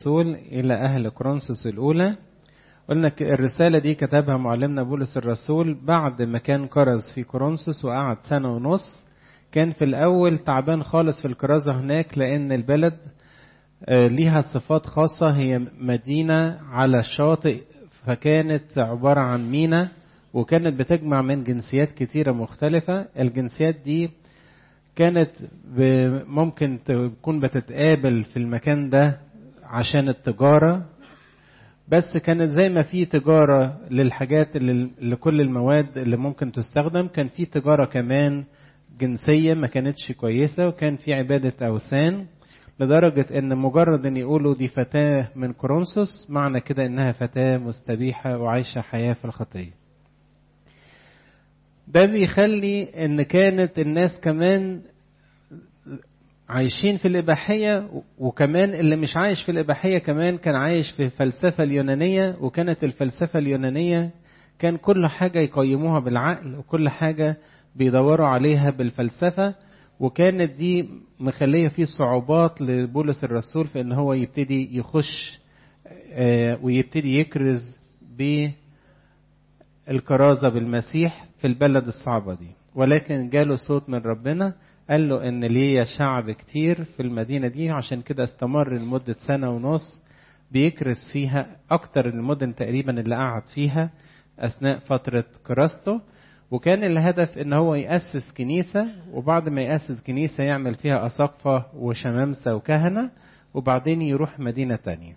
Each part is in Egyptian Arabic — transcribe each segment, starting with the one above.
الرسول إلى أهل كورنثوس الأولى قلنا الرسالة دي كتبها معلمنا بولس الرسول بعد ما كان كرز في كورنثوس وقعد سنة ونص كان في الأول تعبان خالص في الكرازة هناك لأن البلد ليها صفات خاصة هي مدينة على الشاطئ فكانت عبارة عن مينا وكانت بتجمع من جنسيات كتيرة مختلفة الجنسيات دي كانت ممكن تكون بتتقابل في المكان ده عشان التجارة بس كانت زي ما في تجارة للحاجات اللي لكل المواد اللي ممكن تستخدم كان في تجارة كمان جنسية ما كانتش كويسة وكان في عبادة أوثان لدرجة إن مجرد إن يقولوا دي فتاة من كورنثوس معنى كده إنها فتاة مستبيحة وعايشة حياة في الخطية. ده بيخلي إن كانت الناس كمان عايشين في الإباحية وكمان اللي مش عايش في الإباحية كمان كان عايش في الفلسفة اليونانية وكانت الفلسفة اليونانية كان كل حاجة يقيموها بالعقل وكل حاجة بيدوروا عليها بالفلسفة وكانت دي مخلية فيه صعوبات لبولس الرسول في ان هو يبتدي يخش ويبتدي يكرز بالكرازة بالمسيح في البلد الصعبة دي ولكن جاله صوت من ربنا قال له ان ليا شعب كتير في المدينة دي عشان كده استمر لمدة سنة ونص بيكرز فيها اكتر المدن تقريبا اللي قعد فيها اثناء فترة كراسته وكان الهدف ان هو يأسس كنيسة وبعد ما يأسس كنيسة يعمل فيها أساقفة وشمامسة وكهنة وبعدين يروح مدينة تانية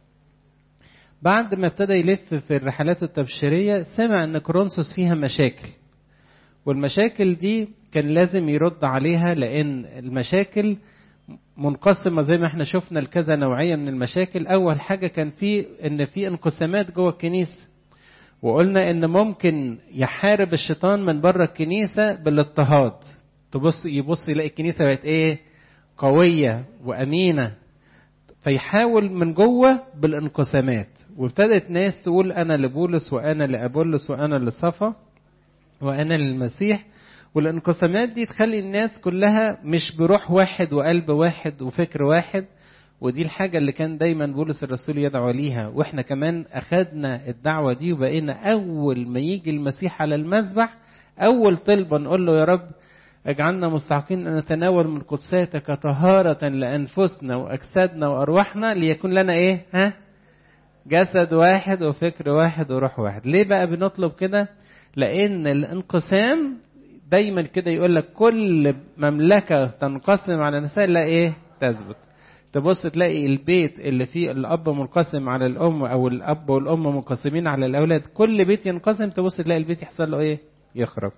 بعد ما ابتدى يلف في الرحلات التبشيرية سمع ان كورنثوس فيها مشاكل والمشاكل دي كان لازم يرد عليها لان المشاكل منقسمة زي ما احنا شفنا لكذا نوعية من المشاكل اول حاجة كان في ان في انقسامات جوه الكنيسة وقلنا ان ممكن يحارب الشيطان من بره الكنيسة بالاضطهاد تبص يبص يلاقي الكنيسة بقت ايه قوية وامينة فيحاول من جوه بالانقسامات وابتدت ناس تقول انا لبولس وانا لابولس وانا لصفا وانا للمسيح والانقسامات دي تخلي الناس كلها مش بروح واحد وقلب واحد وفكر واحد ودي الحاجة اللي كان دايما بولس الرسول يدعو ليها واحنا كمان اخدنا الدعوة دي وبقينا اول ما يجي المسيح على المذبح اول طلبة نقول له يا رب اجعلنا مستحقين ان نتناول من قدساتك طهارة لانفسنا واجسادنا وارواحنا ليكون لنا ايه ها جسد واحد وفكر واحد وروح واحد ليه بقى بنطلب كده لان الانقسام دايما كده يقول لك كل مملكة تنقسم على نفسها لا ايه تثبت تبص تلاقي البيت اللي فيه الاب منقسم على الام او الاب والام منقسمين على الاولاد كل بيت ينقسم تبص تلاقي البيت يحصل له ايه يخرب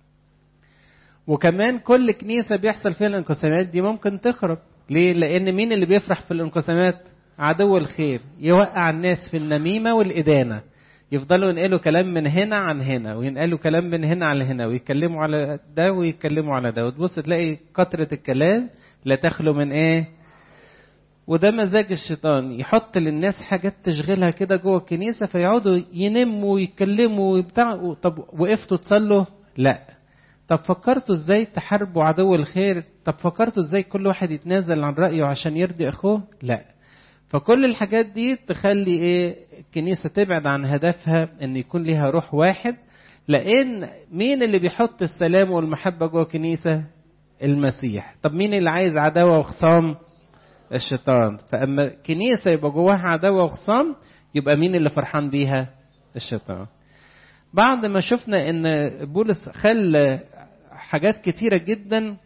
وكمان كل كنيسة بيحصل فيها الانقسامات دي ممكن تخرب ليه لان مين اللي بيفرح في الانقسامات عدو الخير يوقع الناس في النميمة والإدانة يفضلوا ينقلوا كلام من هنا عن هنا وينقلوا كلام من هنا على هنا ويتكلموا على ده ويتكلموا على ده وتبص تلاقي كثرة الكلام لا تخلو من ايه وده مزاج الشيطان يحط للناس حاجات تشغلها كده جوه الكنيسة فيقعدوا ينموا ويتكلموا وبتاع طب وقفتوا تصلوا لا طب فكرتوا ازاي تحاربوا عدو الخير طب فكرتوا ازاي كل واحد يتنازل عن رأيه عشان يرضي اخوه لا فكل الحاجات دي تخلي ايه الكنيسة تبعد عن هدفها ان يكون ليها روح واحد لان مين اللي بيحط السلام والمحبة جوه الكنيسة المسيح طب مين اللي عايز عداوة وخصام الشيطان فاما كنيسة يبقى جواها عداوة وخصام يبقى مين اللي فرحان بيها الشيطان بعد ما شفنا ان بولس خلى حاجات كتيرة جدا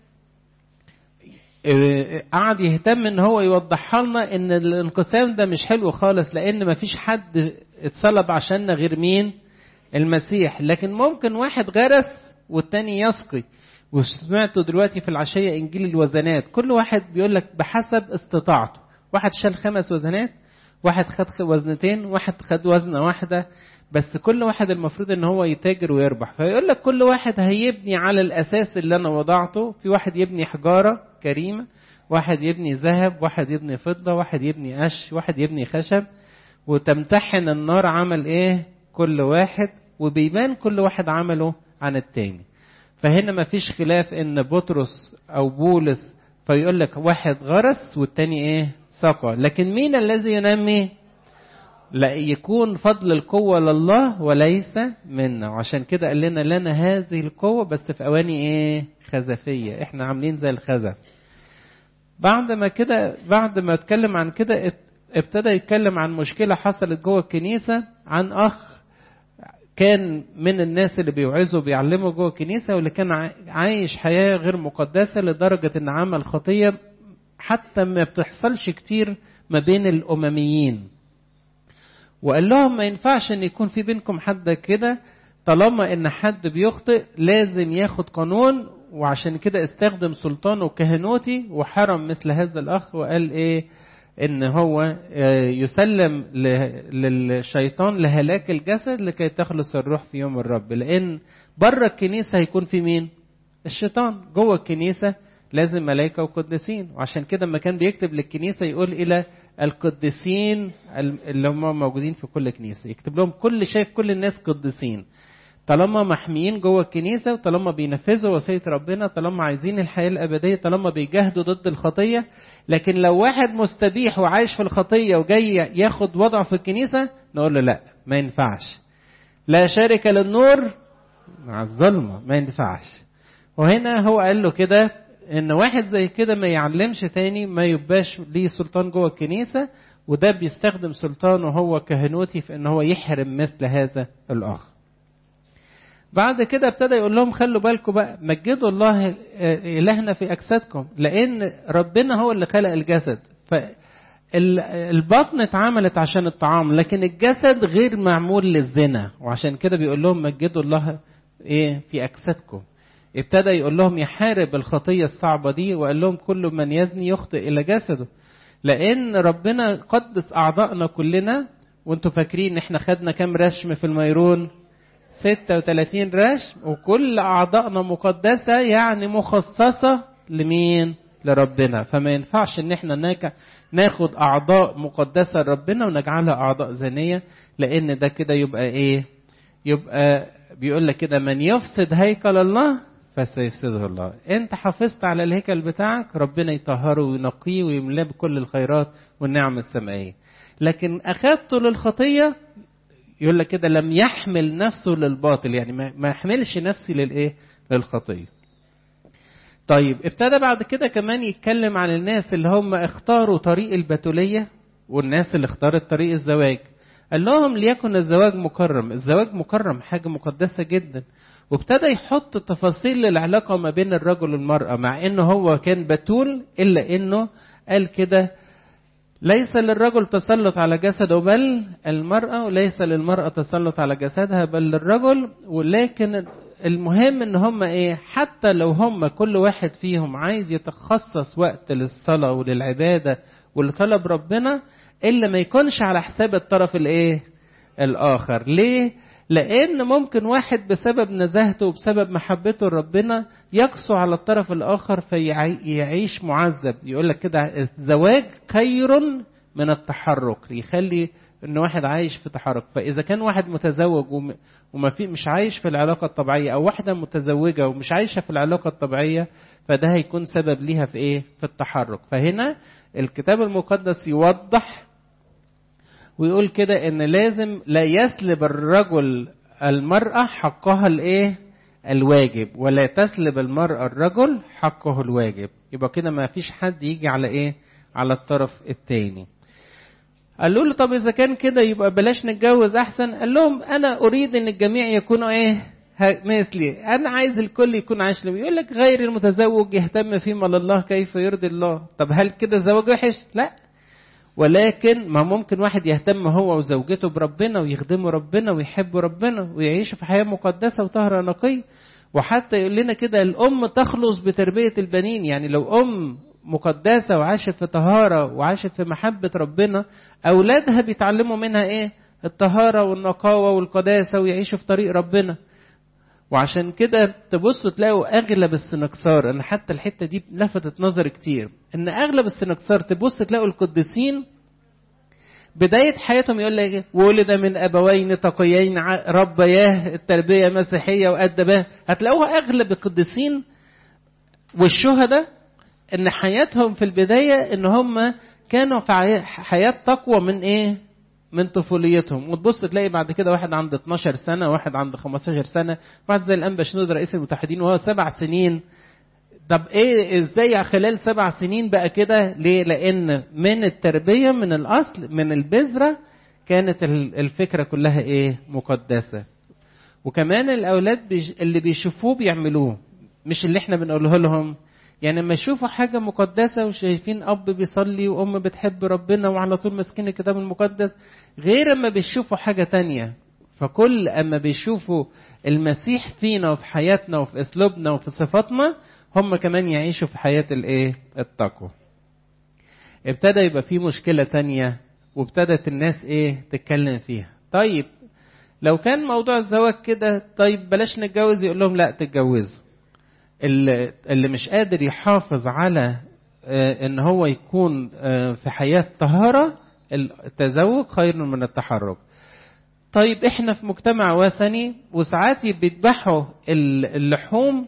قعد يهتم ان هو يوضحها لنا ان الانقسام ده مش حلو خالص لان مفيش حد اتصلب عشاننا غير مين المسيح لكن ممكن واحد غرس والتاني يسقي وسمعتوا دلوقتي في العشية انجيل الوزنات كل واحد بيقول لك بحسب استطاعته واحد شال خمس وزنات واحد خد وزنتين واحد خد وزنة واحدة بس كل واحد المفروض ان هو يتاجر ويربح فيقول لك كل واحد هيبني على الاساس اللي انا وضعته في واحد يبني حجاره كريمه واحد يبني ذهب واحد يبني فضه واحد يبني قش واحد يبني خشب وتمتحن النار عمل ايه كل واحد وبيبان كل واحد عمله عن التاني فهنا مفيش خلاف ان بطرس او بولس فيقول لك واحد غرس والتاني ايه سقى لكن مين الذي ينمي لا يكون فضل القوة لله وليس منا وعشان كده قال لنا لنا هذه القوة بس في أواني إيه خزفية إحنا عاملين زي الخزف بعد ما كده بعد ما اتكلم عن كده ابتدى يتكلم عن مشكلة حصلت جوه الكنيسة عن أخ كان من الناس اللي بيوعظوا بيعلموا جوه الكنيسة واللي كان عايش حياة غير مقدسة لدرجة إن عمل خطية حتى ما بتحصلش كتير ما بين الأمميين وقال لهم ما ينفعش ان يكون في بينكم حد كده طالما ان حد بيخطئ لازم ياخد قانون وعشان كده استخدم سلطانه كهنوتي وحرم مثل هذا الاخ وقال ايه ان هو يسلم للشيطان لهلاك الجسد لكي تخلص الروح في يوم الرب لان بره الكنيسه هيكون في مين الشيطان جوه الكنيسه لازم ملائكة وقدسين وعشان كده لما كان بيكتب للكنيسة يقول إلى القدسين اللي هم موجودين في كل كنيسة يكتب لهم كل شايف كل الناس قدسين طالما محميين جوه الكنيسة وطالما بينفذوا وصية ربنا طالما عايزين الحياة الأبدية طالما بيجاهدوا ضد الخطية لكن لو واحد مستبيح وعايش في الخطية وجاي ياخد وضعه في الكنيسة نقول له لا ما ينفعش لا شارك للنور مع الظلمة ما ينفعش وهنا هو قال له كده ان واحد زي كده ما يعلمش تاني ما يبقاش ليه سلطان جوه الكنيسة وده بيستخدم سلطانه هو كهنوتي في ان هو يحرم مثل هذا الاخ بعد كده ابتدى يقول لهم خلوا بالكم بقى مجدوا الله الهنا في اجسادكم لان ربنا هو اللي خلق الجسد فالبطن اتعملت عشان الطعام لكن الجسد غير معمول للزنا وعشان كده بيقول لهم مجدوا الله ايه في اجسادكم ابتدى يقول لهم يحارب الخطيه الصعبه دي وقال لهم كل من يزني يخطئ الى جسده لان ربنا قدس اعضائنا كلنا وانتوا فاكرين ان احنا خدنا كام رشم في الميرون 36 رشم وكل اعضائنا مقدسه يعني مخصصه لمين لربنا فما ينفعش ان احنا ناخد اعضاء مقدسه لربنا ونجعلها اعضاء زانيه لان ده كده يبقى ايه يبقى بيقول لك كده من يفسد هيكل الله فسيفسده الله انت حافظت على الهيكل بتاعك ربنا يطهره وينقيه ويملاه بكل الخيرات والنعم السمائيه لكن اخذته للخطيه يقول لك كده لم يحمل نفسه للباطل يعني ما يحملش نفسي للايه للخطيه طيب ابتدى بعد كده كمان يتكلم عن الناس اللي هم اختاروا طريق البتوليه والناس اللي اختارت طريق الزواج قال لهم ليكن الزواج مكرم الزواج مكرم حاجة مقدسة جدا وابتدى يحط تفاصيل للعلاقة ما بين الرجل والمرأة مع انه هو كان بتول الا انه قال كده ليس للرجل تسلط على جسده بل المرأة وليس للمرأة تسلط على جسدها بل للرجل ولكن المهم ان هم ايه حتى لو هم كل واحد فيهم عايز يتخصص وقت للصلاة وللعبادة ولطلب ربنا الا ما يكونش على حساب الطرف الايه الاخر ليه لان ممكن واحد بسبب نزاهته وبسبب محبته لربنا يقسو على الطرف الاخر فيعيش معذب يقول لك كده الزواج خير من التحرك يخلي ان واحد عايش في تحرك فاذا كان واحد متزوج وما في مش عايش في العلاقه الطبيعيه او واحده متزوجه ومش عايشه في العلاقه الطبيعيه فده هيكون سبب ليها في ايه في التحرك فهنا الكتاب المقدس يوضح ويقول كده ان لازم لا يسلب الرجل المرأة حقها الايه الواجب ولا تسلب المرأة الرجل حقه الواجب يبقى كده ما فيش حد يجي على ايه على الطرف التاني قالوا له طب اذا كان كده يبقى بلاش نتجوز احسن قال لهم انا اريد ان الجميع يكونوا ايه مثلي انا عايز الكل يكون عايش لي يقول لك غير المتزوج يهتم فيما لله كيف يرضي الله طب هل كده الزواج وحش لا ولكن ما ممكن واحد يهتم هو وزوجته بربنا ويخدموا ربنا ويحبوا ربنا ويعيشوا في حياه مقدسه وطهره نقيه وحتى يقول لنا كده الام تخلص بتربيه البنين يعني لو ام مقدسه وعاشت في طهاره وعاشت في محبه ربنا اولادها بيتعلموا منها ايه الطهاره والنقاوه والقداسه ويعيشوا في طريق ربنا وعشان كده تبصوا تلاقوا اغلب السنكسار انا حتى الحته دي لفتت نظري كتير ان اغلب السنكسار تبص تلاقوا القديسين بداية حياتهم يقول لك ولد من أبوين تقيين ربياه التربية مسيحية وأدباه هتلاقوها أغلب القديسين والشهداء إن حياتهم في البداية إن هم كانوا في حياة تقوى من إيه؟ من طفوليتهم وتبص تلاقي بعد كده واحد عنده 12 سنه واحد عنده 15 سنه واحد زي الانبا شنود رئيس المتحدين وهو سبع سنين طب ايه ازاي خلال سبع سنين بقى كده ليه لان من التربيه من الاصل من البذره كانت الفكره كلها ايه مقدسه وكمان الاولاد بيج... اللي بيشوفوه بيعملوه مش اللي احنا بنقوله لهم يعني لما يشوفوا حاجة مقدسة وشايفين أب بيصلي وأم بتحب ربنا وعلى طول ماسكين الكتاب المقدس غير أما بيشوفوا حاجة تانية فكل أما بيشوفوا المسيح فينا وفي حياتنا وفي أسلوبنا وفي صفاتنا هم كمان يعيشوا في حياة الإيه؟ التقوى. ابتدى يبقى في مشكلة تانية وابتدت الناس إيه؟ تتكلم فيها. طيب لو كان موضوع الزواج كده طيب بلاش نتجوز يقول لهم لا تتجوزوا. اللي, اللي مش قادر يحافظ على ان هو يكون في حياة طهارة التزوج خير من التحرك طيب احنا في مجتمع وثني وساعات بيذبحوا اللحوم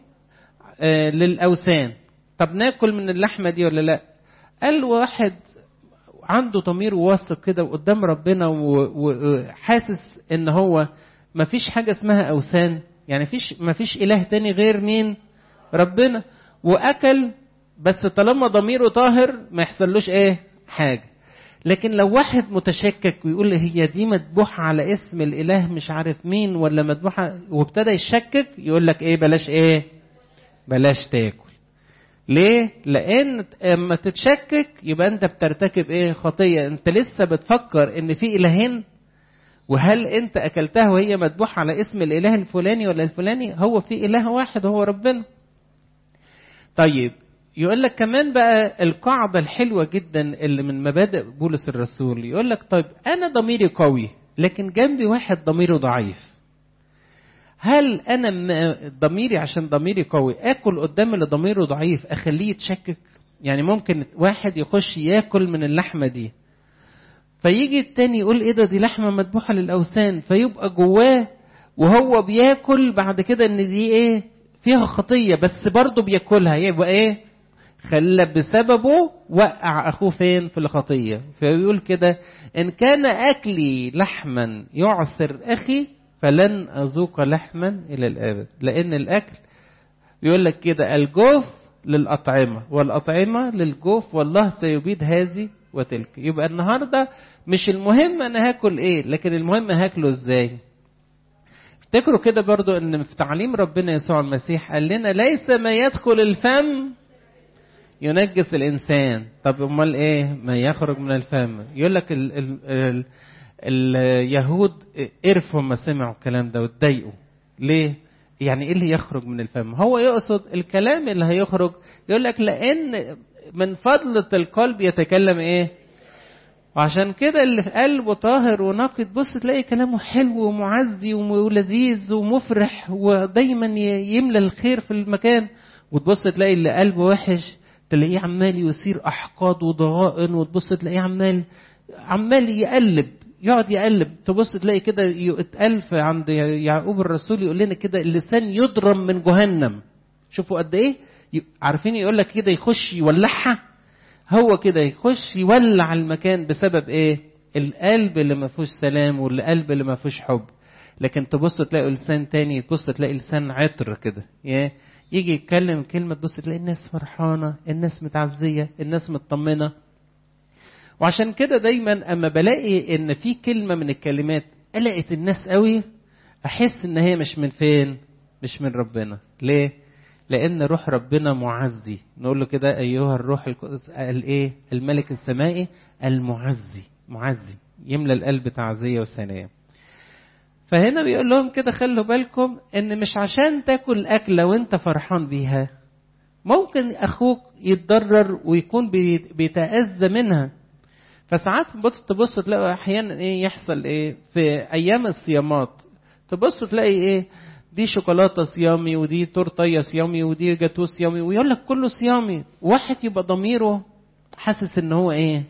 للاوثان طب ناكل من اللحمه دي ولا لا قال واحد عنده ضمير واثق كده وقدام ربنا وحاسس ان هو ما فيش حاجه اسمها اوثان يعني فيش ما فيش اله تاني غير مين ربنا واكل بس طالما ضميره طاهر ما يحصلوش ايه حاجه لكن لو واحد متشكك ويقول هي دي مذبوحه على اسم الاله مش عارف مين ولا مذبوحه وابتدى يشكك يقول لك ايه بلاش ايه بلاش تاكل ليه لان اما تتشكك يبقى انت بترتكب ايه خطيه انت لسه بتفكر ان في الهين وهل انت اكلتها وهي مذبوحه على اسم الاله الفلاني ولا الفلاني هو في اله واحد هو ربنا طيب يقول لك كمان بقى القاعدة الحلوة جدا اللي من مبادئ بولس الرسول يقول لك طيب أنا ضميري قوي لكن جنبي واحد ضميره ضعيف هل أنا ضميري عشان ضميري قوي آكل قدام اللي ضميره ضعيف أخليه يتشكك يعني ممكن واحد يخش ياكل من اللحمة دي فيجي التاني يقول ايه ده دي لحمة مذبوحة للأوثان فيبقى جواه وهو بياكل بعد كده ان دي ايه فيها خطية بس برضه بياكلها يبقى ايه خلى بسببه وقع اخوه فين في الخطية فيقول كده ان كان اكلي لحما يعسر اخي فلن اذوق لحما الى الابد لان الاكل يقول لك كده الجوف للاطعمة والاطعمة للجوف والله سيبيد هذه وتلك يبقى النهارده مش المهم انا هاكل ايه لكن المهم هاكله ازاي افتكروا كده برضو ان في تعليم ربنا يسوع المسيح قال لنا ليس ما يدخل الفم ينجس الانسان طب امال ايه ما يخرج من الفم يقول لك ال ال ال اليهود قرفوا ما سمعوا الكلام ده واتضايقوا ليه يعني ايه اللي يخرج من الفم هو يقصد الكلام اللي هيخرج يقول لك لان من فضلة القلب يتكلم ايه وعشان كده اللي في قلبه طاهر ونقي تبص تلاقي كلامه حلو ومعزي ولذيذ ومفرح ودايما يملى الخير في المكان وتبص تلاقي اللي قلبه وحش تلاقيه عمال يثير احقاد وضغائن وتبص تلاقيه عمال عمال يقلب يقعد يقلب تبص تلاقي كده اتقال عند يعقوب الرسول يقول لنا كده اللسان يضرم من جهنم شوفوا قد ايه عارفين يقول لك كده يخش يولعها هو كده يخش يولع المكان بسبب ايه القلب اللي ما فيهوش سلام والقلب اللي ما فيهوش حب لكن تبص تلاقي لسان تاني تبص تلاقي لسان عطر كده يجي يتكلم كلمة تبص تلاقي الناس فرحانة الناس متعزية الناس مطمنة وعشان كده دايما اما بلاقي ان في كلمة من الكلمات قلقت الناس قوي احس ان هي مش من فين مش من ربنا ليه لان روح ربنا معزي نقول له كده ايها الروح القدس الايه الملك السمائي المعزي معزي يملى القلب تعزيه وسلام فهنا بيقول لهم كده خلوا بالكم ان مش عشان تاكل اكله وانت فرحان بيها ممكن اخوك يتضرر ويكون بيتاذى منها فساعات تبص تلاقوا احيانا ايه يحصل ايه في ايام الصيامات تبص تلاقي ايه دي شوكولاته صيامي ودي تورتيه صيامي ودي جاتوه صيامي ويقول لك كله صيامي واحد يبقى ضميره حاسس ان هو ايه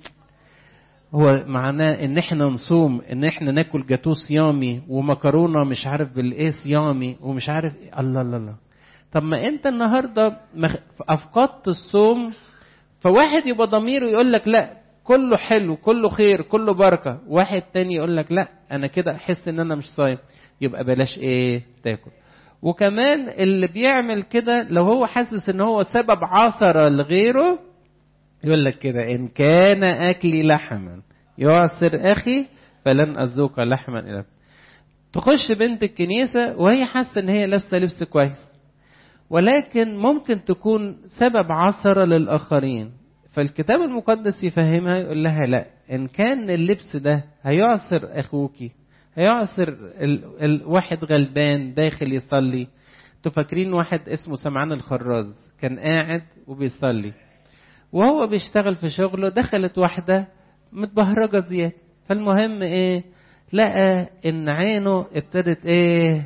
هو معناه ان احنا نصوم ان احنا ناكل جاتوه صيامي ومكرونه مش عارف بالايه صيامي ومش عارف إيه. الله الله الله طب ما انت النهارده افقدت الصوم فواحد يبقى ضميره يقول لك لا كله حلو كله خير كله بركة واحد تاني يقول لك لا أنا كده أحس إن أنا مش صايم يبقى بلاش إيه تاكل وكمان اللي بيعمل كده لو هو حاسس إن هو سبب عثرة لغيره يقول لك كده إن كان أكلي لحما يعصر أخي فلن أذوق لحما إلى تخش بنت الكنيسة وهي حاسة إن هي لابسة لبس كويس ولكن ممكن تكون سبب عثرة للآخرين فالكتاب المقدس يفهمها يقول لها لا إن كان اللبس ده هيعصر أخوكي هيعصر ال... الواحد غلبان داخل يصلي تفكرين واحد اسمه سمعان الخراز كان قاعد وبيصلي وهو بيشتغل في شغله دخلت واحدة متبهرجة زيادة فالمهم ايه لقى ان عينه ابتدت ايه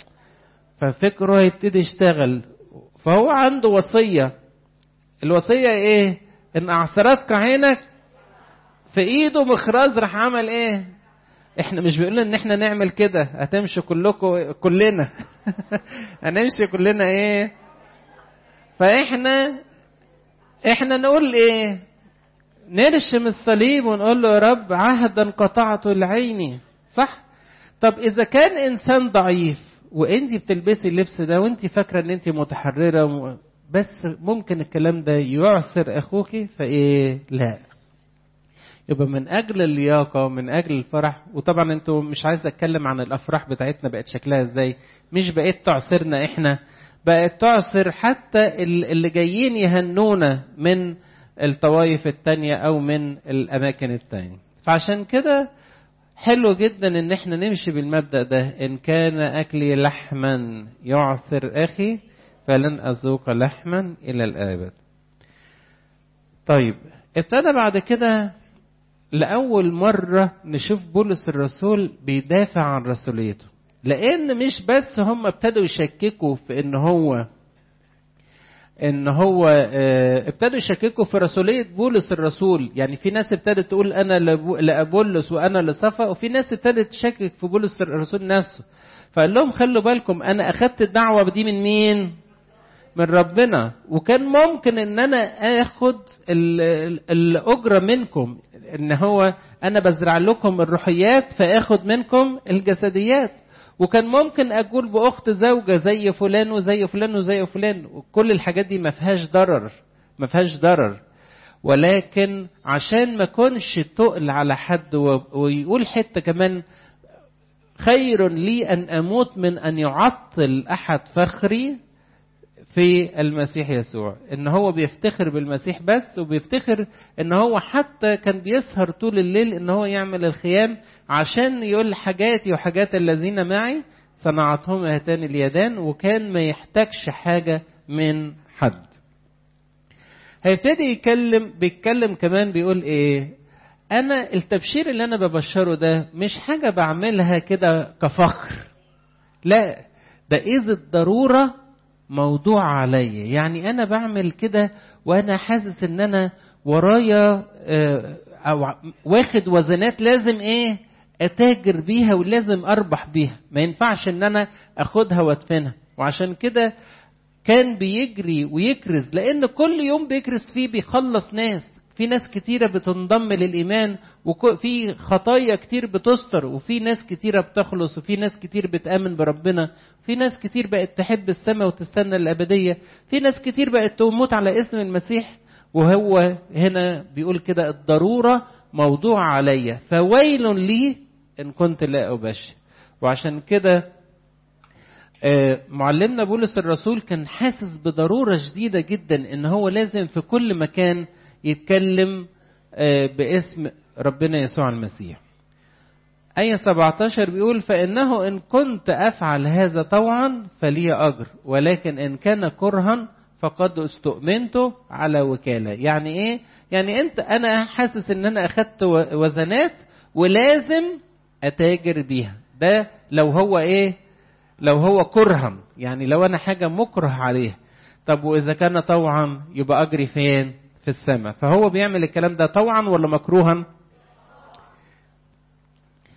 ففكره هيبتدي يشتغل فهو عنده وصية الوصية ايه ان اعصرتك عينك في ايده مخراز راح عمل ايه احنا مش بيقول ان احنا نعمل كده هتمشي كلكم كلنا هنمشي كلنا ايه فاحنا احنا نقول ايه نرشم الصليب ونقول له يا رب عهدا قطعته لعيني صح طب اذا كان انسان ضعيف وانت بتلبسي اللبس ده وانت فاكره ان انت متحرره بس ممكن الكلام ده يعسر اخوك فايه لا يبقى من اجل اللياقه ومن اجل الفرح وطبعا انتوا مش عايز اتكلم عن الافراح بتاعتنا بقت شكلها ازاي مش بقيت تعصرنا احنا بقت تعصر حتى اللي جايين يهنونا من الطوائف التانية او من الاماكن التانية فعشان كده حلو جدا ان احنا نمشي بالمبدأ ده ان كان اكلي لحما يعثر اخي فلن اذوق لحما الى الابد طيب ابتدى بعد كده لأول مرة نشوف بولس الرسول بيدافع عن رسوليته لأن مش بس هم ابتدوا يشككوا في إن هو إن هو اه ابتدوا يشككوا في رسولية بولس الرسول يعني في ناس ابتدت تقول أنا لأبولس وأنا لصفا وفي ناس ابتدت تشكك في بولس الرسول نفسه فقال لهم خلوا بالكم أنا أخدت الدعوة دي من مين؟ من ربنا وكان ممكن ان انا اخد الاجره منكم ان هو انا بزرع لكم الروحيات فاخد منكم الجسديات وكان ممكن اقول باخت زوجه زي فلان وزي فلان وزي فلان وكل الحاجات دي ما فيهاش ضرر ما فيهاش ضرر ولكن عشان ما كونش تقل على حد ويقول حته كمان خير لي ان اموت من ان يعطل احد فخري في المسيح يسوع ان هو بيفتخر بالمسيح بس وبيفتخر ان هو حتى كان بيسهر طول الليل ان هو يعمل الخيام عشان يقول حاجاتي وحاجات الذين معي صنعتهم هاتان اليدان وكان ما يحتاجش حاجة من حد هيبتدي يتكلم بيتكلم كمان بيقول ايه انا التبشير اللي انا ببشره ده مش حاجة بعملها كده كفخر لا ده اذ الضرورة موضوع عليا يعني انا بعمل كده وانا حاسس ان انا ورايا او واخد وزنات لازم ايه اتاجر بيها ولازم اربح بيها ما ينفعش ان انا اخدها وادفنها وعشان كده كان بيجري ويكرز لان كل يوم بيكرز فيه بيخلص ناس في ناس كتيرة بتنضم للإيمان وفي خطايا كتير بتستر وفي ناس كتيرة بتخلص وفي ناس كتير بتآمن بربنا في ناس كتير بقت تحب السماء وتستنى الأبدية في ناس كتير بقت تموت على اسم المسيح وهو هنا بيقول كده الضرورة موضوع عليا فويل لي إن كنت لا أبشر وعشان كده معلمنا بولس الرسول كان حاسس بضرورة شديدة جدا إن هو لازم في كل مكان يتكلم باسم ربنا يسوع المسيح آية 17 بيقول فإنه إن كنت أفعل هذا طوعا فلي أجر ولكن إن كان كرها فقد استؤمنت على وكالة يعني إيه؟ يعني أنت أنا حاسس إن أنا أخدت وزنات ولازم أتاجر بيها ده لو هو إيه؟ لو هو كرها يعني لو أنا حاجة مكره عليها طب وإذا كان طوعا يبقى أجري فين؟ في السماء فهو بيعمل الكلام ده طوعا ولا مكروها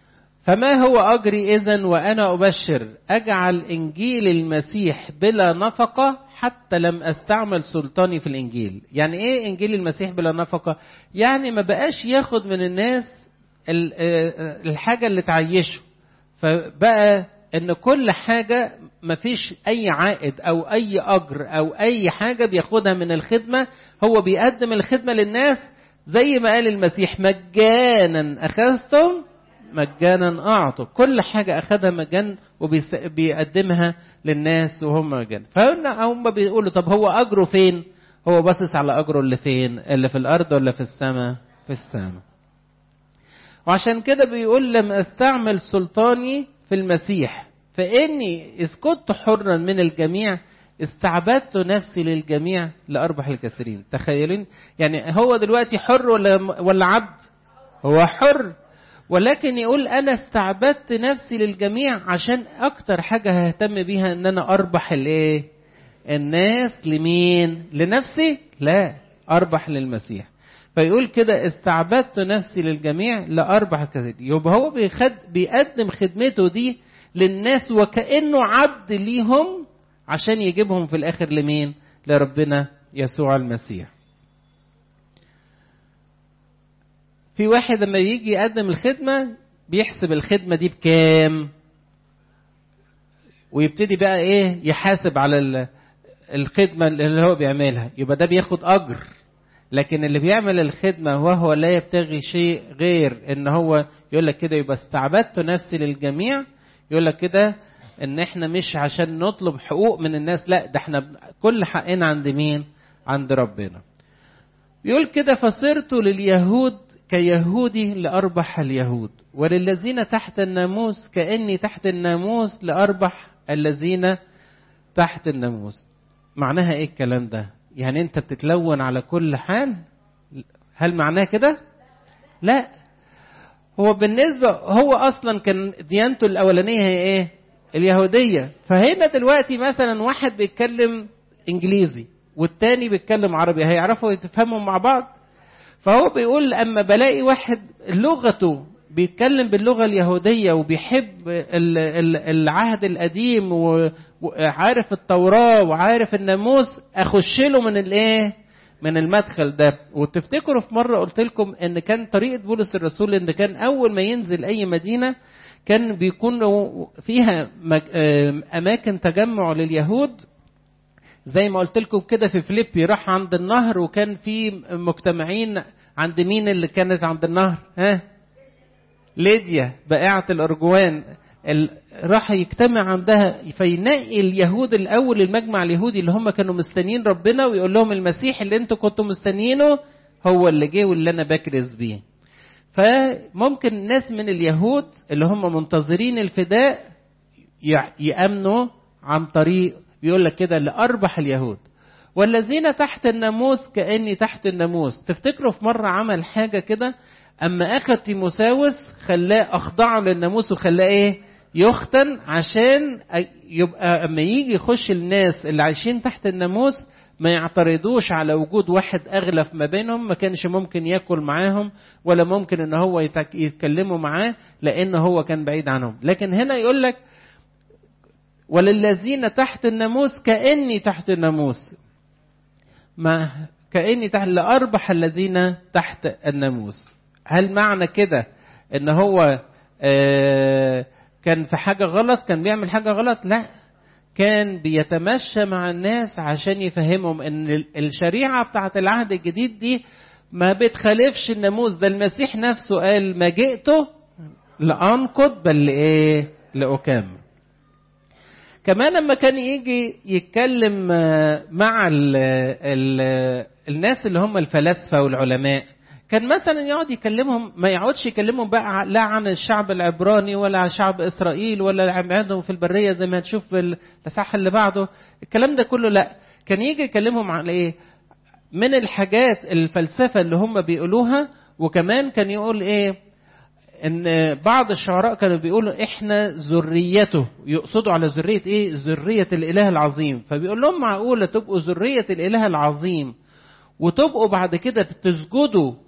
فما هو أجري إذا وأنا أبشر أجعل إنجيل المسيح بلا نفقة حتى لم أستعمل سلطاني في الإنجيل يعني إيه إنجيل المسيح بلا نفقة يعني ما بقاش ياخد من الناس الحاجة اللي تعيشه فبقى ان كل حاجة مفيش اي عائد او اي اجر او اي حاجة بياخدها من الخدمة هو بيقدم الخدمة للناس زي ما قال المسيح مجانا اخذتم مجانا اعطوا كل حاجة اخذها مجانا وبيقدمها للناس وهم مجانا فهنا هم بيقولوا طب هو اجره فين هو باصص على اجره اللي فين اللي في الارض ولا في السماء في السماء وعشان كده بيقول لم استعمل سلطاني في المسيح فاني اذ كنت حرا من الجميع استعبدت نفسي للجميع لاربح الكثيرين تخيلين يعني هو دلوقتي حر ولا ولا عبد هو حر ولكن يقول انا استعبدت نفسي للجميع عشان اكتر حاجه ههتم بيها ان انا اربح الايه الناس لمين لنفسي لا اربح للمسيح فيقول كده استعبدت نفسي للجميع لأربح الكثير يبقى هو بيخد بيقدم خدمته دي للناس وكأنه عبد ليهم عشان يجيبهم في الآخر لمين لربنا يسوع المسيح في واحد لما يجي يقدم الخدمة بيحسب الخدمة دي بكام ويبتدي بقى ايه يحاسب على الخدمة اللي هو بيعملها يبقى ده بياخد أجر لكن اللي بيعمل الخدمة وهو لا يبتغي شيء غير ان هو يقول لك كده يبقى استعبدت نفسي للجميع يقول لك كده ان احنا مش عشان نطلب حقوق من الناس لا ده احنا كل حقنا عند مين عند ربنا يقول كده فصرت لليهود كيهودي لأربح اليهود وللذين تحت الناموس كأني تحت الناموس لأربح الذين تحت الناموس معناها ايه الكلام ده يعني انت بتتلون على كل حال هل معناه كده لا هو بالنسبة هو أصلا كان ديانته الأولانية هي إيه؟ اليهودية فهنا دلوقتي مثلا واحد بيتكلم إنجليزي والتاني بيتكلم عربي هيعرفوا يتفهموا مع بعض فهو بيقول أما بلاقي واحد لغته بيتكلم باللغة اليهودية وبيحب العهد القديم وعارف التوراة وعارف الناموس أخش له من الإيه؟ من المدخل ده وتفتكروا في مرة قلت لكم ان كان طريقة بولس الرسول ان كان اول ما ينزل اي مدينة كان بيكون فيها اماكن تجمع لليهود زي ما قلت لكم كده في فيليبي راح عند النهر وكان في مجتمعين عند مين اللي كانت عند النهر ها ليديا بائعة الأرجوان راح يجتمع عندها فينقي اليهود الاول المجمع اليهودي اللي هم كانوا مستنيين ربنا ويقول لهم المسيح اللي انتوا كنتوا مستنيينه هو اللي جه واللي انا بكرز بيه فممكن ناس من اليهود اللي هم منتظرين الفداء يامنوا عن طريق بيقول لك كده لاربح اليهود والذين تحت الناموس كاني تحت الناموس تفتكروا في مره عمل حاجه كده اما اخذ تيموساوس خلاه اخضعه للناموس وخلاه ايه يختن عشان يبقى اما يجي يخش الناس اللي عايشين تحت الناموس ما يعترضوش على وجود واحد اغلف ما بينهم ما كانش ممكن ياكل معاهم ولا ممكن ان هو يتكلموا معاه لان هو كان بعيد عنهم لكن هنا يقول لك وللذين تحت الناموس كاني تحت الناموس ما كاني تحت لاربح الذين تحت الناموس هل معنى كده ان هو آه كان في حاجة غلط كان بيعمل حاجة غلط لا كان بيتمشى مع الناس عشان يفهمهم ان الشريعة بتاعت العهد الجديد دي ما بتخالفش الناموس ده المسيح نفسه قال ما جئت لأنقض بل لإيه لأكمل كمان لما كان يجي يتكلم مع ال ال الناس اللي هم الفلاسفة والعلماء كان مثلا يقعد يكلمهم ما يقعدش يكلمهم بقى لا عن الشعب العبراني ولا عن شعب اسرائيل ولا عبادهم في البريه زي ما هتشوف في الاصحاح اللي بعده الكلام ده كله لا كان يجي يكلمهم عن ايه من الحاجات الفلسفه اللي هم بيقولوها وكمان كان يقول ايه ان بعض الشعراء كانوا بيقولوا احنا ذريته يقصدوا على ذريه ايه ذريه الاله العظيم فبيقول لهم معقوله تبقوا ذريه الاله العظيم وتبقوا بعد كده بتسجدوا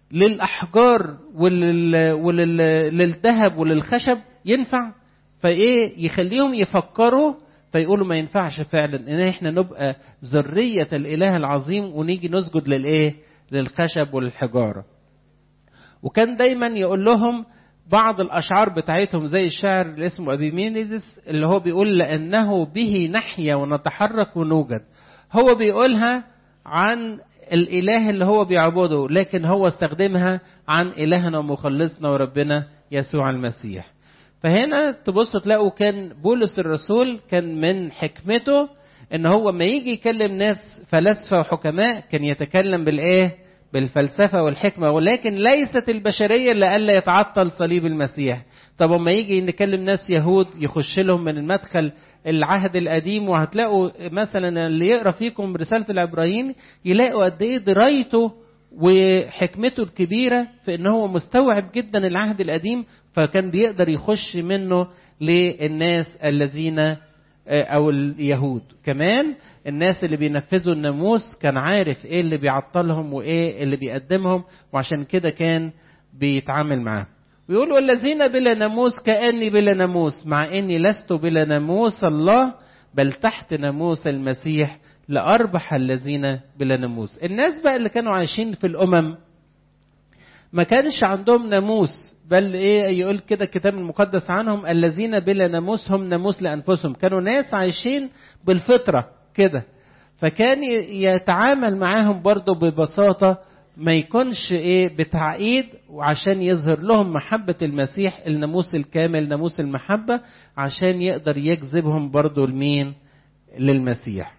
للاحجار ولل... ولل... للذهب وللخشب ينفع فايه يخليهم يفكروا فيقولوا ما ينفعش فعلا ان احنا نبقى ذريه الاله العظيم ونيجي نسجد للايه للخشب وللحجاره وكان دايما يقول لهم بعض الاشعار بتاعتهم زي الشاعر اللي اسمه ابيمينيدس اللي هو بيقول لانه به نحيا ونتحرك ونوجد هو بيقولها عن الاله اللي هو بيعبده لكن هو استخدمها عن الهنا ومخلصنا وربنا يسوع المسيح فهنا تبصوا تلاقوا كان بولس الرسول كان من حكمته ان هو ما يجي يكلم ناس فلاسفه وحكماء كان يتكلم بالايه بالفلسفه والحكمه ولكن ليست البشريه لئلا يتعطل صليب المسيح طب اما يجي نكلم ناس يهود يخش لهم من المدخل العهد القديم وهتلاقوا مثلا اللي يقرا فيكم رساله العبرانيين يلاقوا قد ايه درايته وحكمته الكبيره في ان هو مستوعب جدا العهد القديم فكان بيقدر يخش منه للناس الذين او اليهود كمان الناس اللي بينفذوا الناموس كان عارف ايه اللي بيعطلهم وايه اللي بيقدمهم وعشان كده كان بيتعامل معاه ويقول والذين بلا ناموس كاني بلا ناموس مع اني لست بلا ناموس الله بل تحت ناموس المسيح لاربح الذين بلا ناموس الناس بقى اللي كانوا عايشين في الامم ما كانش عندهم ناموس بل ايه يقول كده الكتاب المقدس عنهم الذين بلا ناموس هم ناموس لانفسهم كانوا ناس عايشين بالفطره كده فكان يتعامل معاهم برضه ببساطه ما يكونش ايه بتعقيد وعشان يظهر لهم محبه المسيح الناموس الكامل ناموس المحبه عشان يقدر يجذبهم برضه لمين للمسيح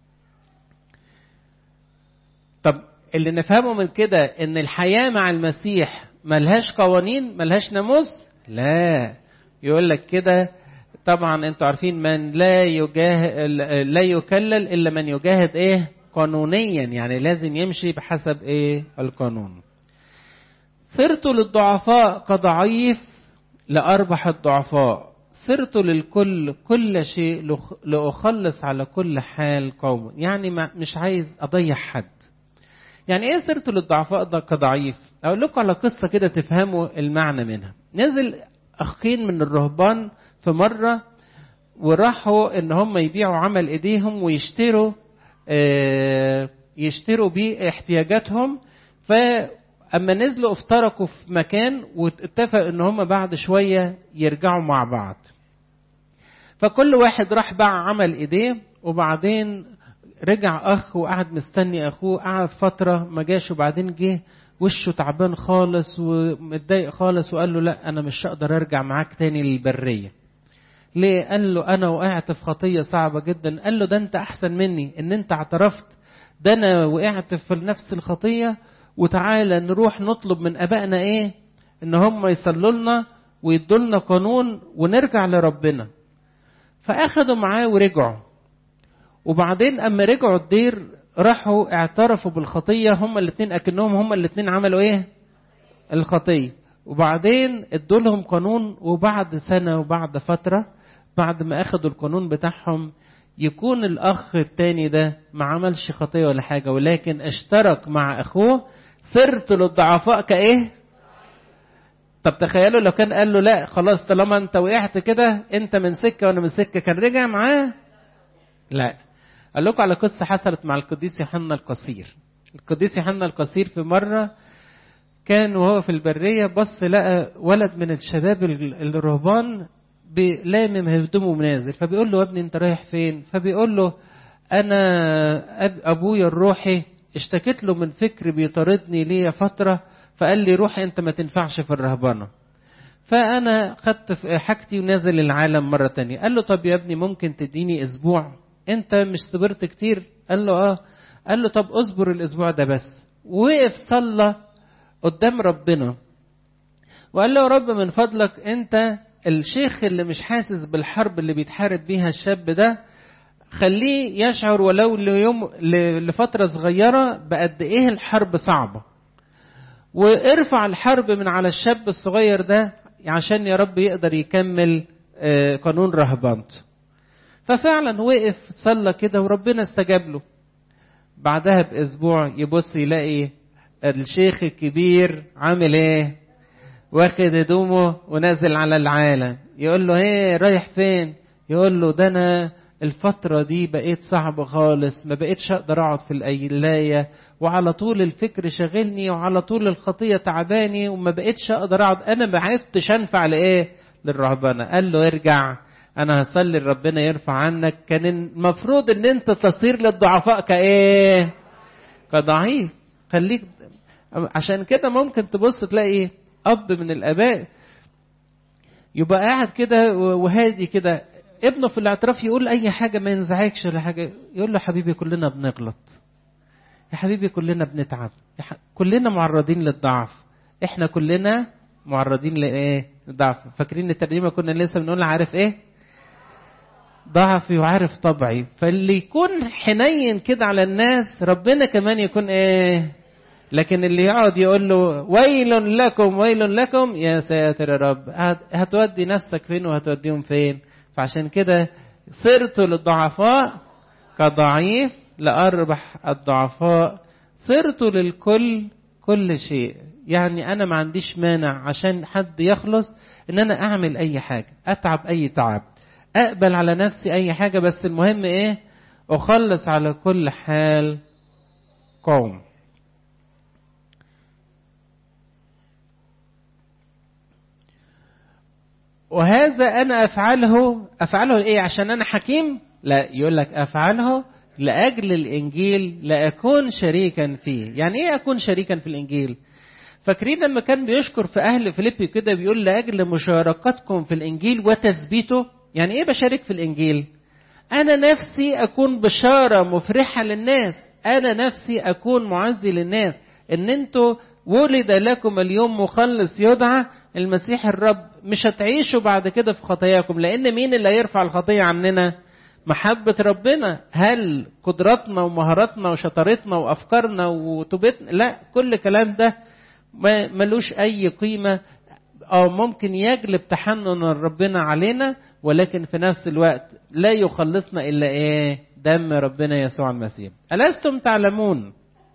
طب اللي نفهمه من كده ان الحياه مع المسيح ملهاش قوانين ملهاش ناموس لا يقول لك كده طبعا انتوا عارفين من لا يجاهد لا يكلل الا من يجاهد ايه قانونيا يعني لازم يمشي بحسب ايه القانون صرت للضعفاء كضعيف لاربح الضعفاء صرت للكل كل شيء لاخلص على كل حال قوم يعني ما مش عايز اضيع حد يعني ايه صرت للضعفاء ده كضعيف اقول لكم على قصه كده تفهموا المعنى منها نزل اخين من الرهبان في مره وراحوا ان هم يبيعوا عمل ايديهم ويشتروا آه يشتروا بيه احتياجاتهم فاما نزلوا افترقوا في مكان واتفق ان هم بعد شويه يرجعوا مع بعض فكل واحد راح باع عمل ايديه وبعدين رجع اخ وقعد مستني اخوه قعد فتره ما جاش وبعدين جه وشه تعبان خالص ومتضايق خالص وقال له لا انا مش هقدر ارجع معاك تاني للبريه ليه قال له انا وقعت في خطيه صعبه جدا قال له ده انت احسن مني ان انت اعترفت ده انا وقعت في نفس الخطيه وتعالى نروح نطلب من ابائنا ايه ان هم يصلوا لنا ويدوا لنا قانون ونرجع لربنا فاخدوا معاه ورجعوا وبعدين اما رجعوا الدير راحوا اعترفوا بالخطيه هما الاثنين اكنهم هما الاثنين عملوا ايه الخطيه وبعدين ادوا لهم قانون وبعد سنه وبعد فتره بعد ما اخدوا القانون بتاعهم يكون الاخ التاني ده ما عملش خطيه ولا حاجه ولكن اشترك مع اخوه صرت للضعفاء كايه طب تخيلوا لو كان قال له لا خلاص طالما انت وقعت كده انت من سكه وانا من سكه كان رجع معاه لا قال لكم على قصه حصلت مع القديس يوحنا القصير القديس يوحنا القصير في مره كان وهو في البريه بص لقى ولد من الشباب الرهبان لامم هدومه ونازل فبيقول له يا ابني انت رايح فين فبيقول له انا أب ابويا الروحي اشتكيت له من فكر بيطاردني ليا فتره فقال لي روح انت ما تنفعش في الرهبنه فانا خدت حاجتي ونازل العالم مره تانية قال له طب يا ابني ممكن تديني اسبوع انت مش صبرت كتير قال له اه قال له طب اصبر الاسبوع ده بس وقف صلى قدام ربنا وقال له يا رب من فضلك انت الشيخ اللي مش حاسس بالحرب اللي بيتحارب بيها الشاب ده خليه يشعر ولو ليوم لفترة صغيرة بقد ايه الحرب صعبة وارفع الحرب من على الشاب الصغير ده عشان يا رب يقدر يكمل قانون رهبانته ففعلا وقف صلى كده وربنا استجاب له بعدها باسبوع يبص يلاقي الشيخ الكبير عامل ايه واخد هدومه ونازل على العالم يقول له ايه رايح فين يقول له ده انا الفترة دي بقيت صعب خالص ما بقيتش اقدر اقعد في القلاية وعلى طول الفكر شاغلني وعلى طول الخطية تعباني وما بقيتش اقدر اقعد انا ما عدتش انفع لايه للرهبنة قال له ارجع انا هصلي ربنا يرفع عنك كان المفروض ان انت تصير للضعفاء كايه كضعيف خليك عشان كده ممكن تبص تلاقي اب من الاباء يبقى قاعد كده وهادي كده ابنه في الاعتراف يقول اي حاجه ما ينزعجش ولا حاجه يقول له حبيبي كلنا بنغلط يا حبيبي كلنا بنتعب يا ح... كلنا معرضين للضعف احنا كلنا معرضين لايه للضعف فاكرين الترجمه كنا لسه بنقول عارف ايه ضعفي وعارف طبعي فاللي يكون حنين كده على الناس ربنا كمان يكون ايه لكن اللي يقعد يقول له ويل لكم ويل لكم يا ساتر يا رب هتودي نفسك فين وهتوديهم فين فعشان كده صرت للضعفاء كضعيف لأربح الضعفاء صرت للكل كل شيء يعني أنا ما عنديش مانع عشان حد يخلص إن أنا أعمل أي حاجة أتعب أي تعب أقبل على نفسي أي حاجة بس المهم إيه أخلص على كل حال قوم وهذا أنا أفعله أفعله إيه عشان أنا حكيم لا يقول لك أفعله لأجل الإنجيل لأكون شريكا فيه يعني إيه أكون شريكا في الإنجيل فاكرين لما كان بيشكر في أهل فيليبي كده بيقول لأجل مشاركتكم في الإنجيل وتثبيته يعني إيه بشارك في الإنجيل أنا نفسي أكون بشارة مفرحة للناس أنا نفسي أكون معزي للناس إن أنتوا ولد لكم اليوم مخلص يدعى المسيح الرب مش هتعيشوا بعد كده في خطاياكم لأن مين اللي هيرفع الخطية عننا محبة ربنا هل قدراتنا ومهاراتنا وشطارتنا وأفكارنا وتوبتنا لا كل كلام ده ملوش أي قيمة أو ممكن يجلب تحنن ربنا علينا ولكن في نفس الوقت لا يخلصنا إلا إيه دم ربنا يسوع المسيح ألستم تعلمون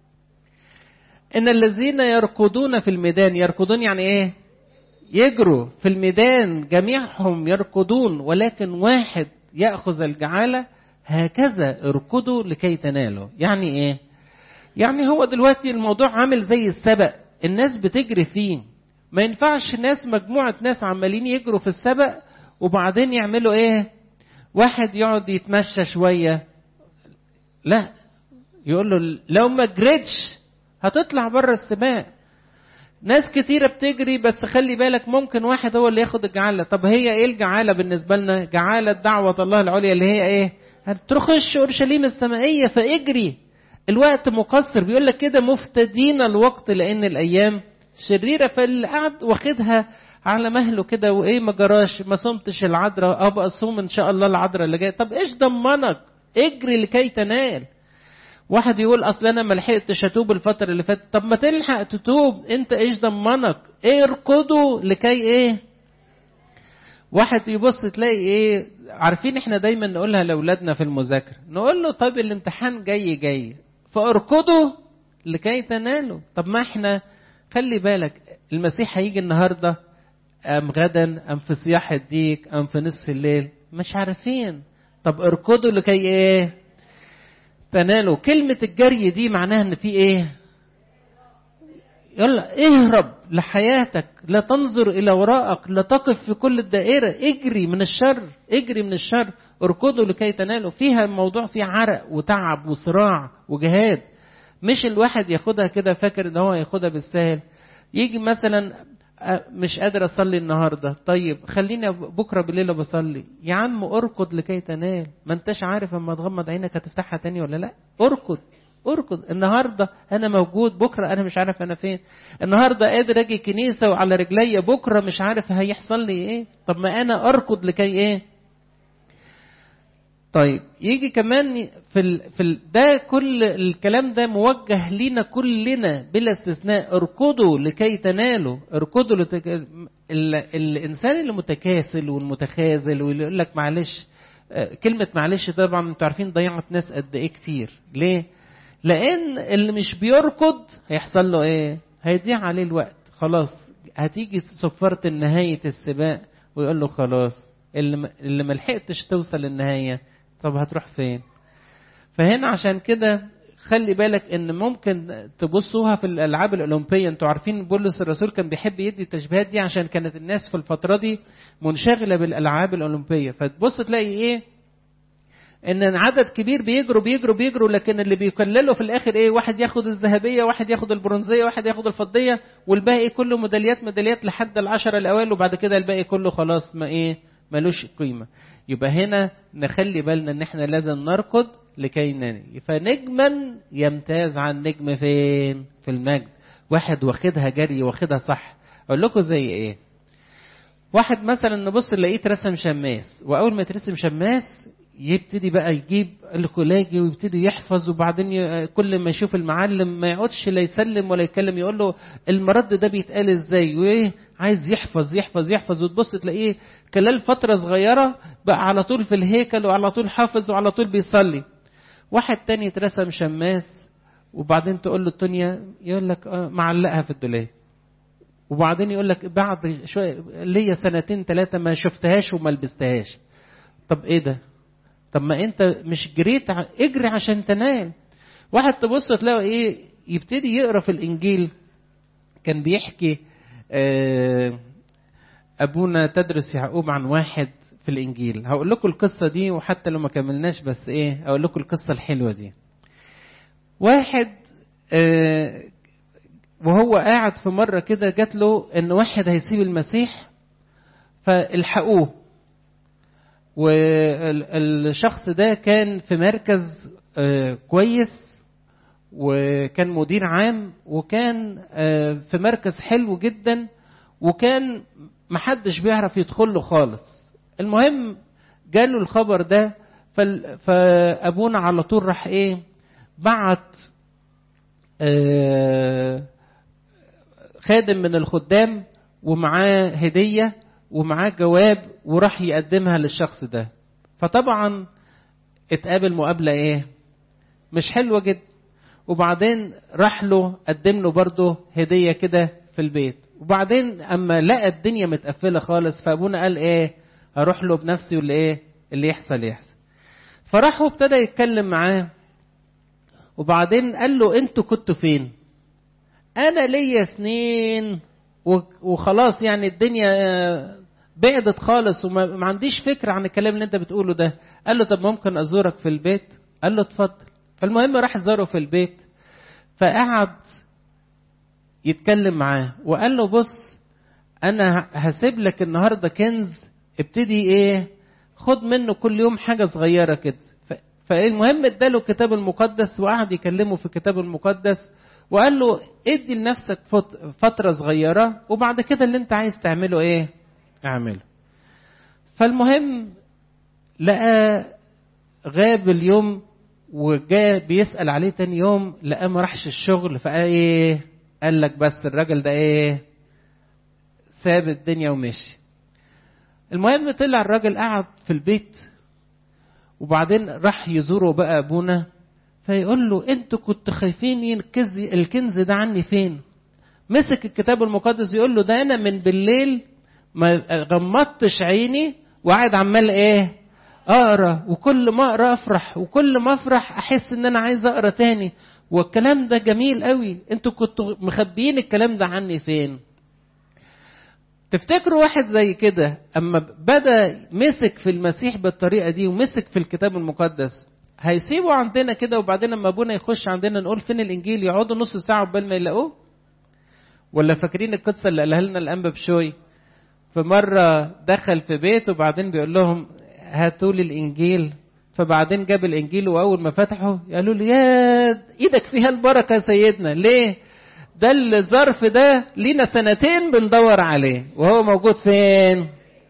إن الذين يركضون في الميدان يركضون يعني إيه يجروا في الميدان جميعهم يركضون ولكن واحد يأخذ الجعالة هكذا اركضوا لكي تنالوا يعني ايه يعني هو دلوقتي الموضوع عامل زي السبق الناس بتجري فيه ما ينفعش ناس مجموعة ناس عمالين يجروا في السبق وبعدين يعملوا ايه واحد يقعد يتمشى شوية لا يقول له لو ما جريتش هتطلع بره السباق ناس كتيرة بتجري بس خلي بالك ممكن واحد هو اللي ياخد الجعالة طب هي ايه الجعالة بالنسبة لنا جعالة دعوة الله العليا اللي هي ايه هتخش اورشليم السمائية فاجري الوقت مقصر بيقول لك كده مفتدين الوقت لان الايام شريرة فاللي قاعد واخدها على مهله كده وايه ما جراش ما صمتش العذراء ابقى اصوم ان شاء الله العذراء اللي جايه طب ايش ضمنك اجري لكي تنال واحد يقول اصل انا ما لحقتش اتوب الفتره اللي فاتت طب ما تلحق تتوب انت ايش ضمنك ايه اركضوا لكي ايه واحد يبص تلاقي ايه عارفين احنا دايما نقولها لاولادنا في المذاكره نقول له طيب الامتحان جاي جاي فاركضوا لكي تنالوا طب ما احنا خلي بالك المسيح هيجي النهارده ام غدا ام في صياح الديك ام في نصف الليل مش عارفين طب اركضوا لكي ايه تنالوا كلمة الجري دي معناها ان في ايه يلا اهرب لحياتك لا تنظر الى وراءك لا تقف في كل الدائرة اجري من الشر اجري من الشر اركضوا لكي تنالوا فيها الموضوع فيه عرق وتعب وصراع وجهاد مش الواحد ياخدها كده فاكر ان هو ياخدها بالسهل يجي مثلا مش قادر اصلي النهارده طيب خليني بكره بالليل بصلي يا عم اركض لكي تنال ما انتش عارف اما تغمض عينك هتفتحها تاني ولا لا اركض اركض النهارده انا موجود بكره انا مش عارف انا فين النهارده قادر اجي كنيسه وعلى رجلي بكره مش عارف هيحصل لي ايه طب ما انا اركض لكي ايه طيب يجي كمان في ال... في ال... ده كل الكلام ده موجه لينا كلنا بلا استثناء اركضوا لكي تنالوا اركضوا لتك... ال... الانسان اللي متكاسل والمتخاذل واللي يقول لك معلش كلمة معلش طبعا انتوا عارفين ضيعت ناس قد ايه كتير ليه؟ لان اللي مش بيركض هيحصل له ايه هيضيع عليه الوقت خلاص هتيجي صفارة نهاية السباق ويقول له خلاص اللي اللي ما لحقتش توصل للنهاية طب هتروح فين فهنا عشان كده خلي بالك ان ممكن تبصوها في الالعاب الاولمبيه انتوا عارفين بولس الرسول كان بيحب يدي التشبيهات دي عشان كانت الناس في الفتره دي منشغله بالالعاب الاولمبيه فتبص تلاقي ايه ان عدد كبير بيجروا بيجروا بيجروا لكن اللي بيكللوا في الاخر ايه واحد ياخد الذهبيه واحد ياخد البرونزيه واحد ياخد الفضيه والباقي كله ميداليات ميداليات لحد العشرة الاوائل وبعد كده الباقي كله خلاص ما ايه ملوش قيمه يبقى هنا نخلي بالنا ان احنا لازم نركض لكي ننهي فنجما يمتاز عن نجم فين في المجد واحد واخدها جري واخدها صح اقول لكم زي ايه واحد مثلا نبص نلاقيه اترسم شماس واول ما يترسم شماس يبتدي بقى يجيب الكولاجي ويبتدي يحفظ وبعدين ي... كل ما يشوف المعلم ما يقعدش لا يسلم ولا يتكلم يقول له المرد ده بيتقال ازاي وايه عايز يحفظ يحفظ يحفظ وتبص تلاقيه خلال فترة صغيرة بقى على طول في الهيكل وعلى طول حافظ وعلى طول بيصلي واحد تاني اترسم شماس وبعدين تقول له الدنيا يقول لك اه معلقها في الدولاب وبعدين يقول لك بعد شويه ليا سنتين ثلاثه ما شفتهاش وما لبستهاش طب ايه ده طب ما انت مش جريت ع... اجري عشان تنال واحد تبص تلاقي ايه يبتدي يقرا في الانجيل كان بيحكي آه ابونا تدرس يعقوب عن واحد في الانجيل هقول لكم القصه دي وحتى لو ما كملناش بس ايه اقول لكم القصه الحلوه دي واحد آه وهو قاعد في مره كده جات له ان واحد هيسيب المسيح فالحقوه والشخص ده كان في مركز آه كويس وكان مدير عام وكان آه في مركز حلو جدا وكان محدش بيعرف يدخل له خالص المهم جاله الخبر ده فابونا على طول راح ايه بعت آه خادم من الخدام ومعاه هديه ومعاه جواب وراح يقدمها للشخص ده فطبعا اتقابل مقابله ايه مش حلوه جدا وبعدين راح له قدم له برضه هديه كده في البيت وبعدين اما لقى الدنيا متقفله خالص فابونا قال ايه هروح له بنفسي واللي ايه اللي يحصل يحصل فراح وابتدى يتكلم معاه وبعدين قال له انتوا كنتوا فين انا ليا سنين وخلاص يعني الدنيا بعدت خالص وما عنديش فكرة عن الكلام اللي انت بتقوله ده قال له طب ممكن ازورك في البيت قال له اتفضل فالمهم راح زاره في البيت فقعد يتكلم معاه وقال له بص انا هسيب لك النهارده كنز ابتدي ايه خد منه كل يوم حاجه صغيره كده فالمهم اداله الكتاب المقدس وقعد يكلمه في الكتاب المقدس وقال له ادي لنفسك فتره صغيره وبعد كده اللي انت عايز تعمله ايه اعمله فالمهم لقى غاب اليوم وجاء بيسأل عليه تاني يوم لقاه ما راحش الشغل فقال ايه قال لك بس الراجل ده ايه ساب الدنيا ومشي المهم طلع الراجل قعد في البيت وبعدين راح يزوره بقى ابونا فيقول له انتوا كنتوا خايفين ينكز الكنز ده عني فين مسك الكتاب المقدس يقول له ده انا من بالليل ما غمضتش عيني وقاعد عمال ايه اقرا وكل ما اقرا افرح وكل ما افرح احس ان انا عايز اقرا تاني والكلام ده جميل قوي انتوا كنتوا مخبيين الكلام ده عني فين تفتكروا واحد زي كده اما بدا مسك في المسيح بالطريقه دي ومسك في الكتاب المقدس هيسيبوا عندنا كده وبعدين لما ابونا يخش عندنا نقول فين الانجيل يقعدوا نص ساعه قبل ما يلاقوه ولا فاكرين القصه اللي قالها لنا الانبا بشوي فمره دخل في بيت وبعدين بيقول لهم هاتوا لي الانجيل فبعدين جاب الانجيل واول ما فتحه قالوا له يا ايدك فيها البركه يا سيدنا ليه ده الظرف ده لينا سنتين بندور عليه وهو موجود فين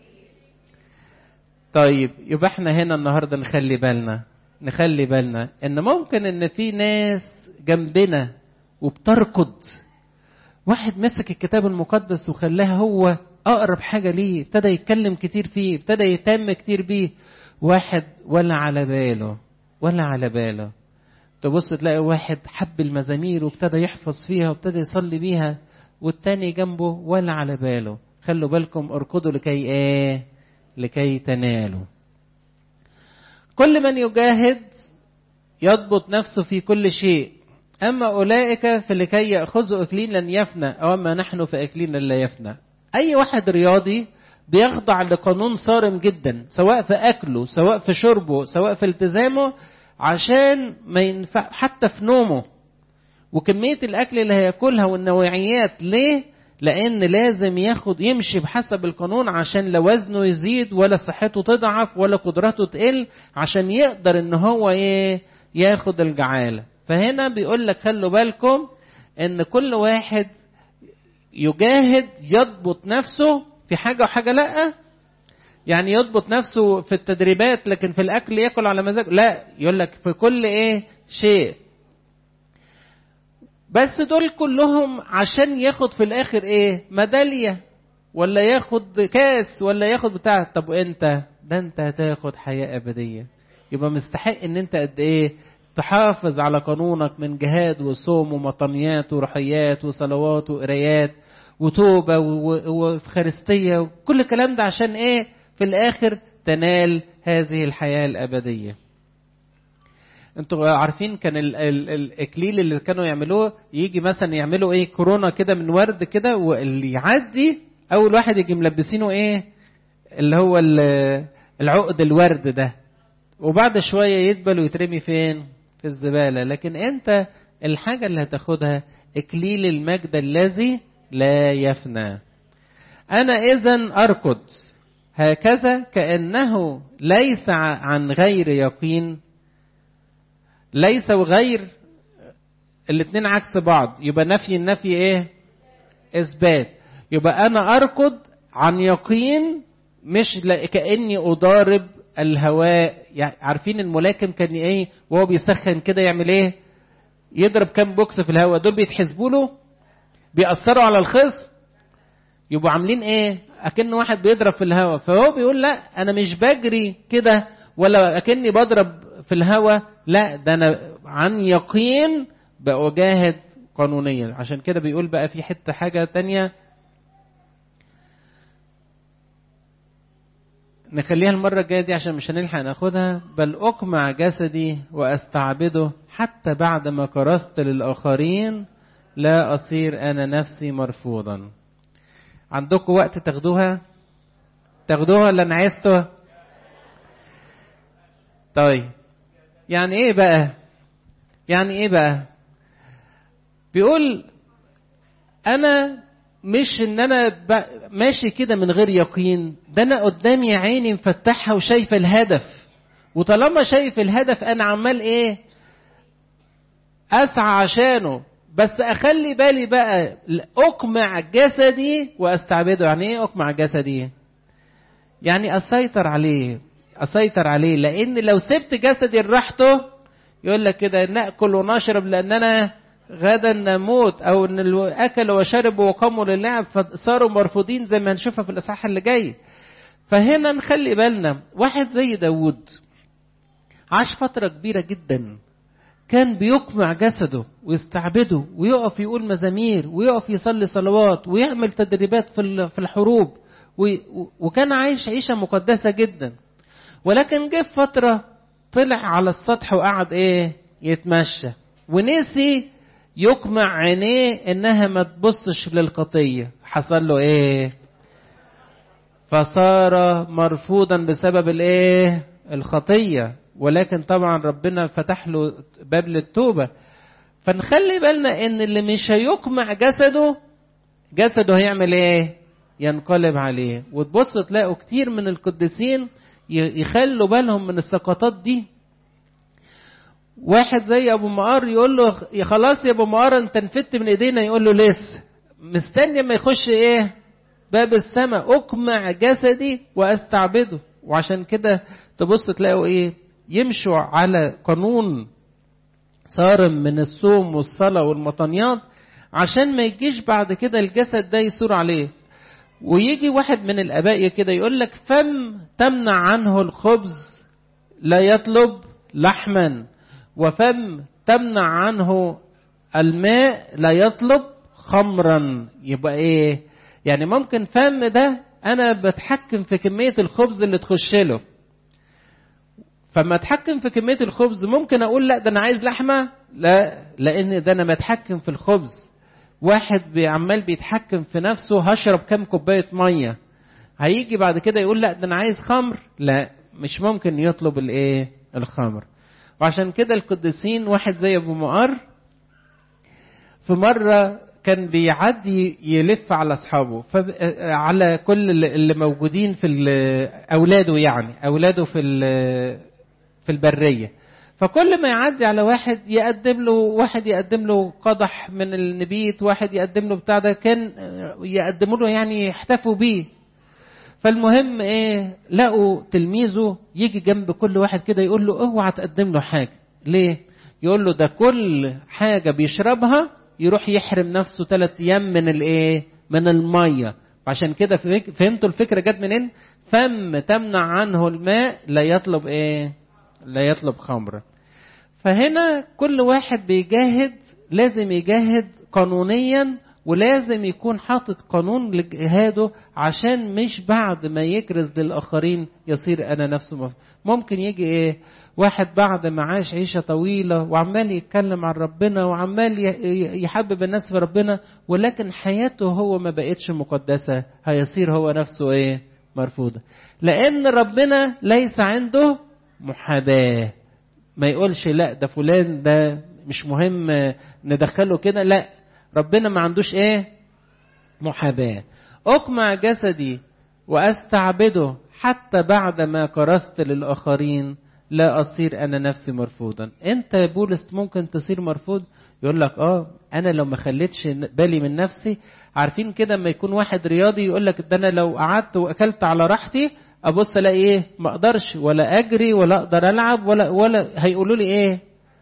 طيب يبقى احنا هنا النهارده نخلي بالنا نخلي بالنا ان ممكن ان في ناس جنبنا وبتركض واحد مسك الكتاب المقدس وخلاها هو اقرب حاجه ليه ابتدى يتكلم كتير فيه ابتدى يهتم كتير بيه واحد ولا على باله ولا على باله تبص تلاقي واحد حب المزامير وابتدى يحفظ فيها وابتدى يصلي بيها والتاني جنبه ولا على باله خلوا بالكم اركضوا لكي ايه لكي تنالوا كل من يجاهد يضبط نفسه في كل شيء أما أولئك فلكي يأخذوا إكليل لن يفنى أو أما نحن فإكليل لا يفنى أي واحد رياضي بيخضع لقانون صارم جدا سواء في أكله سواء في شربه سواء في التزامه عشان ما ينفع حتى في نومه وكمية الأكل اللي هياكلها والنوعيات ليه؟ لأن لازم ياخد يمشي بحسب القانون عشان لا وزنه يزيد ولا صحته تضعف ولا قدرته تقل عشان يقدر إن هو إيه ياخد الجعالة فهنا بيقول لك خلوا بالكم إن كل واحد يجاهد يضبط نفسه في حاجة وحاجة لأ يعني يضبط نفسه في التدريبات لكن في الأكل ياكل على مزاجه لا يقول لك في كل إيه شيء بس دول كلهم عشان ياخد في الاخر ايه ميداليه ولا ياخد كاس ولا ياخد بتاع طب انت ده انت هتاخد حياه ابديه يبقى مستحق ان انت قد ايه تحافظ على قانونك من جهاد وصوم ومطنيات وروحيات وصلوات وقرايات وتوبه وفخارستيه وكل الكلام ده عشان ايه في الاخر تنال هذه الحياه الابديه انتوا عارفين كان ال ال الاكليل اللي كانوا يعملوه يجي مثلا يعملوا ايه كورونا كده من ورد كده واللي يعدي اول واحد يجي ملبسينه ايه اللي هو العقد الورد ده وبعد شويه يدبل ويترمي فين في الزباله لكن انت الحاجه اللي هتاخدها اكليل المجد الذي لا يفنى انا اذا اركض هكذا كانه ليس عن غير يقين ليس وغير الاثنين عكس بعض يبقى نفي النفي ايه اثبات يبقى انا اركض عن يقين مش كاني اضارب الهواء يعني عارفين الملاكم كان ايه وهو بيسخن كده يعمل ايه يضرب كام بوكس في الهواء دول بيتحسبوا له بيأثروا على الخصم يبقوا عاملين ايه اكن واحد بيضرب في الهواء فهو بيقول لا انا مش بجري كده ولا اكني بضرب في الهوى لا ده انا عن يقين بأجاهد قانونيا عشان كده بيقول بقى في حتة حاجة تانية نخليها المرة الجاية دي عشان مش هنلحق ناخدها بل أقمع جسدي وأستعبده حتى بعد ما كرست للآخرين لا أصير أنا نفسي مرفوضا عندكم وقت تاخدوها تاخدوها ولا أنا عايزتها طيب يعني ايه بقى يعني ايه بقى بيقول انا مش ان انا ماشي كده من غير يقين ده انا قدامي عيني مفتحها وشايفه الهدف وطالما شايف الهدف انا عمال ايه اسعى عشانه بس اخلي بالي بقى اقمع جسدي واستعبده يعني ايه اقمع جسدي يعني اسيطر عليه اسيطر عليه لان لو سبت جسدي لراحته يقول لك كده ناكل ونشرب لاننا غدا نموت او ان اكل وشرب وقاموا للعب فصاروا مرفوضين زي ما هنشوفها في الاصحاح اللي جاي فهنا نخلي بالنا واحد زي داود عاش فتره كبيره جدا كان بيقمع جسده ويستعبده ويقف يقول مزامير ويقف يصلي صلوات ويعمل تدريبات في الحروب وكان عايش عيشه مقدسه جدا ولكن جه في فترة طلع على السطح وقعد ايه يتمشى ونسي يقمع عينيه انها ما تبصش للخطية حصل له ايه فصار مرفوضا بسبب الايه الخطية ولكن طبعا ربنا فتح له باب للتوبة فنخلي بالنا ان اللي مش هيقمع جسده جسده هيعمل ايه ينقلب عليه وتبص تلاقوا كتير من القديسين يخلوا بالهم من السقطات دي واحد زي ابو مقار يقول له يا خلاص يا ابو مقار انت نفدت من ايدينا يقول له لسه مستني ما يخش ايه باب السماء اقمع جسدي واستعبده وعشان كده تبص تلاقوا ايه يمشوا على قانون صارم من الصوم والصلاه والمطنيات عشان ما يجيش بعد كده الجسد ده يثور عليه ويجي واحد من الاباء كده يقول لك فم تمنع عنه الخبز لا يطلب لحما وفم تمنع عنه الماء لا يطلب خمرا يبقى ايه يعني ممكن فم ده انا بتحكم في كمية الخبز اللي تخش له فما اتحكم في كمية الخبز ممكن اقول لا ده انا عايز لحمة لا لان ده انا بتحكم في الخبز واحد عمال بيتحكم في نفسه هشرب كام كوباية مية هيجي بعد كده يقول لا ده انا عايز خمر لا مش ممكن يطلب الايه الخمر وعشان كده القديسين واحد زي ابو مقر في مرة كان بيعدي يلف على اصحابه على كل اللي موجودين في اولاده يعني اولاده في في البريه فكل ما يعدي على واحد يقدم له واحد يقدم له قدح من النبيت واحد يقدم له بتاع ده كان يقدموا له يعني يحتفوا بيه فالمهم ايه لقوا تلميذه يجي جنب كل واحد كده يقول له اوعى تقدم له حاجه ليه يقول له ده كل حاجه بيشربها يروح يحرم نفسه ثلاث ايام من الايه من الميه عشان كده فهمتوا الفكره جت منين فم تمنع عنه الماء لا يطلب ايه لا يطلب خمر فهنا كل واحد بيجاهد لازم يجاهد قانونيا ولازم يكون حاطط قانون لجهاده عشان مش بعد ما يكرز للآخرين يصير أنا نفسه مف... ممكن يجي إيه واحد بعد ما عاش عيشة طويلة وعمال يتكلم عن ربنا وعمال يحبب الناس في ربنا ولكن حياته هو ما بقتش مقدسة هيصير هو نفسه إيه مرفوضة لأن ربنا ليس عنده محاباة ما يقولش لا ده فلان ده مش مهم ندخله كده لا ربنا ما عندوش ايه محاباة اقمع جسدي واستعبده حتى بعد ما كرست للاخرين لا اصير انا نفسي مرفوضا انت يا بولس ممكن تصير مرفوض يقول لك اه انا لو ما خليتش بالي من نفسي عارفين كده لما يكون واحد رياضي يقول لك ده انا لو قعدت واكلت على راحتي ابص الاقي ايه ما اقدرش ولا اجري ولا اقدر العب ولا ولا هيقولوا لي ايه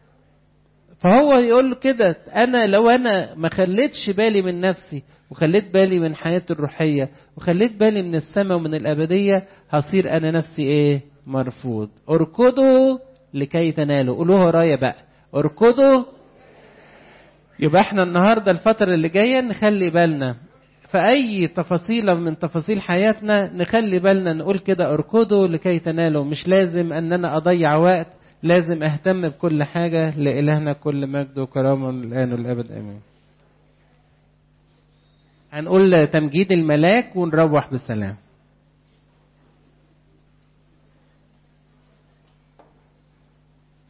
فهو يقول كده انا لو انا ما خليتش بالي من نفسي وخليت بالي من حياتي الروحيه وخليت بالي من السماء ومن الابديه هصير انا نفسي ايه مرفوض اركضوا لكي تنالوا قولوها ورايا بقى اركضوا يبقى احنا النهارده الفتره اللي جايه نخلي بالنا فأي تفاصيل من تفاصيل حياتنا نخلي بالنا نقول كده اركضوا لكي تنالوا مش لازم ان انا اضيع وقت لازم اهتم بكل حاجة لإلهنا كل مجد وكرامة الآن والأبد آمين هنقول تمجيد الملاك ونروح بسلام